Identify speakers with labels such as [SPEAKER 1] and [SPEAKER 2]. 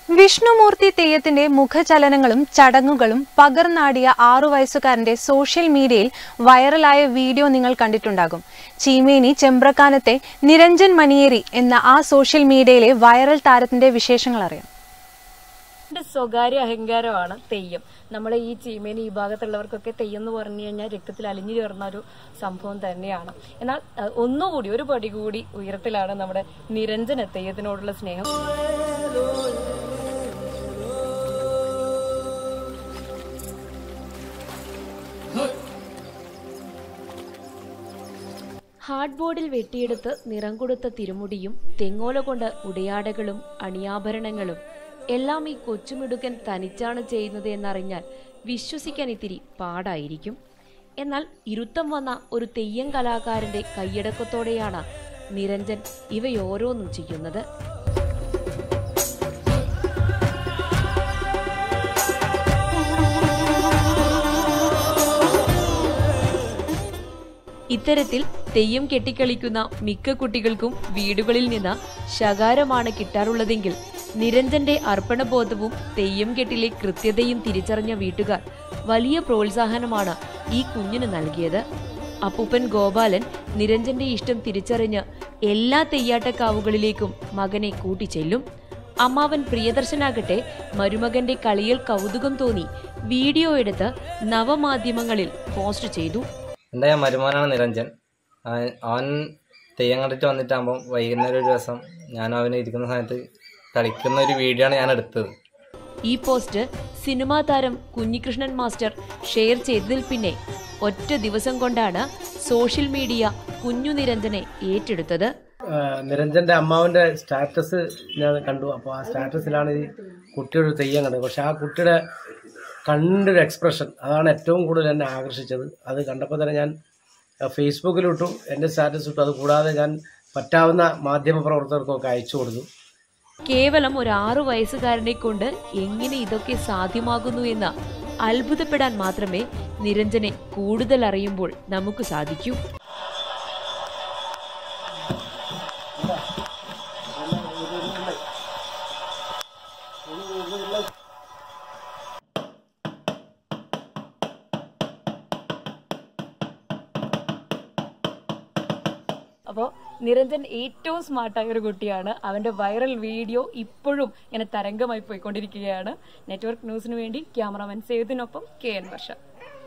[SPEAKER 1] വിഷ്ണുമൂർത്തി തെയ്യത്തിന്റെ മുഖചലനങ്ങളും ചടങ്ങുകളും പകർന്നാടിയ ആറു വയസ്സുകാരന്റെ സോഷ്യൽ മീഡിയയിൽ വൈറലായ വീഡിയോ നിങ്ങൾ കണ്ടിട്ടുണ്ടാകും ചീമേനി ചെമ്പ്രക്കാനത്തെ നിരഞ്ജൻ മണിയേരി എന്ന ആ സോഷ്യൽ മീഡിയയിലെ വൈറൽ താരത്തിന്റെ വിശേഷങ്ങൾ അറിയാം
[SPEAKER 2] എന്റെ സ്വകാര്യ അഹങ്കാരമാണ് തെയ്യം നമ്മളെ ഈ ചീമേനി ഈ ഭാഗത്തുള്ളവർക്കൊക്കെ തെയ്യം എന്ന് പറഞ്ഞു കഴിഞ്ഞാൽ രക്തത്തിൽ അലിഞ്ഞു ചേർന്ന ഒരു സംഭവം തന്നെയാണ് എന്നാൽ അഹ്, ഒന്നുകൂടി ഒരു പടി കൂടി ഉയരത്തിലാണ് നമ്മുടെ നിരഞ്ജന തെയ്യത്തിനോടുള്ള സ്നേഹം ഹാർഡ് ബോർഡിൽ വെട്ടിയെടുത്ത് നിറം കൊടുത്ത തിരുമുടിയും തെങ്ങോല കൊണ്ട് ഉടയാടകളും അണിയാഭരണങ്ങളും എല്ലാം ഈ കൊച്ചുമിടുക്കൻ തനിച്ചാണ് ചെയ്യുന്നത് എന്നറിഞ്ഞാൽ വിശ്വസിക്കാൻ ഇത്തിരി പാടായിരിക്കും എന്നാൽ ഇരുത്തം വന്ന ഒരു തെയ്യം കലാകാരന്റെ കൈയടക്കത്തോടെയാണ് നിരഞ്ജൻ ഇവയോരോന്നും ചെയ്യുന്നത് ഇത്തരത്തിൽ തെയ്യം കെട്ടിക്കളിക്കുന്ന മിക്ക കുട്ടികൾക്കും വീടുകളിൽ നിന്ന് ശകാരമാണ് കിട്ടാറുള്ളതെങ്കിൽ നിരഞ്ജന്റെ അർപ്പണബോധവും തെയ്യം കെട്ടിലെ കൃത്യതയും തിരിച്ചറിഞ്ഞ വീട്ടുകാർ വലിയ പ്രോത്സാഹനമാണ് ഈ കുഞ്ഞിന് നൽകിയത് അപ്പൂപ്പൻ ഗോപാലൻ നിരഞ്ജന്റെ ഇഷ്ടം തിരിച്ചറിഞ്ഞ് എല്ലാ തെയ്യാട്ടക്കാവുകളിലേക്കും മകനെ കൂട്ടിച്ചെല്ലും അമ്മാവൻ പ്രിയദർശനാകട്ടെ മരുമകന്റെ കളിയിൽ കൗതുകം തോന്നി വീഡിയോ എടുത്ത് നവമാധ്യമങ്ങളിൽ പോസ്റ്റ് ചെയ്തു
[SPEAKER 3] എൻ്റെ മരുമോനാണ് നിരഞ്ജൻ ആ- അവൻ തെയ്യം കണ്ടിട്ട് വന്നിട്ടാകുമ്പം വൈകുന്നേരം ഒരു ദിവസം ഞാൻ അവന് ഇരിക്കുന്ന സമയത്ത് കളിക്കുന്ന ഒരു വീഡിയോ ആണ് ഞാൻ എടുത്തത്
[SPEAKER 2] ഈ പോസ്റ്റ് സിനിമാ താരം കുഞ്ഞികൃഷ്ണൻ മാസ്റ്റർ ഷെയർ ചെയ്തതിൽ പിന്നെ ഒറ്റ ദിവസം കൊണ്ടാണ് സോഷ്യൽ മീഡിയ കുഞ്ഞു നിരഞ്ജനെ ഏറ്റെടുത്തത്
[SPEAKER 4] ആ, നിരഞ്ജന്റെ അമ്മാവന്റെ സ്റ്റാറ്റസ് ഞാൻ കണ്ടു അപ്പോൾ ആ സ്റ്റാറ്റസിലാണ് ഈ കുട്ടിയുടെ ഒരു തെയ്യം കണ്ടത് പക്ഷെ ആ കുട്ടിയുടെ കണ്ടൊരു എക്സ്പ്രഷൻ അതാണ് ഏറ്റവും കൂടുതൽ എന്നെ ആകർഷിച്ചത് അത് കണ്ടപ്പോൾ തന്നെ ഞാൻ ആ, ഫേസ്ബുക്കിലിട്ടു എൻ്റെ സ്റ്റാറ്റസ് ഇട്ടു അത് കൂടാതെ ഞാൻ പറ്റാവുന്ന മാധ്യമ പ്രവർത്തകർക്കൊക്കെ അയച്ചു കൊടുത്തു
[SPEAKER 2] കേവലം ഒരു ആറു വയസ്സുകാരനെ കൊണ്ട് എങ്ങനെ ഇതൊക്കെ സാധ്യമാകുന്നു എന്ന് അത്ഭുതപ്പെടാൻ മാത്രമേ നിരഞ്ജനെ കൂടുതൽ അറിയുമ്പോൾ നമുക്ക് സാധിക്കൂ അപ്പോൾ നിരഞ്ജൻ ഏറ്റവും സ്മാർട്ടായ ഒരു കുട്ടിയാണ് അവന്റെ വൈറൽ വീഡിയോ ഇപ്പോഴും ഇങ്ങനെ തരംഗമായി പോയിക്കൊണ്ടിരിക്കുകയാണ് നെറ്റ്വർക്ക് ന്യൂസിന് വേണ്ടി ക്യാമറാമാൻ സേതുവിനൊപ്പം കെ എൻ വർഷ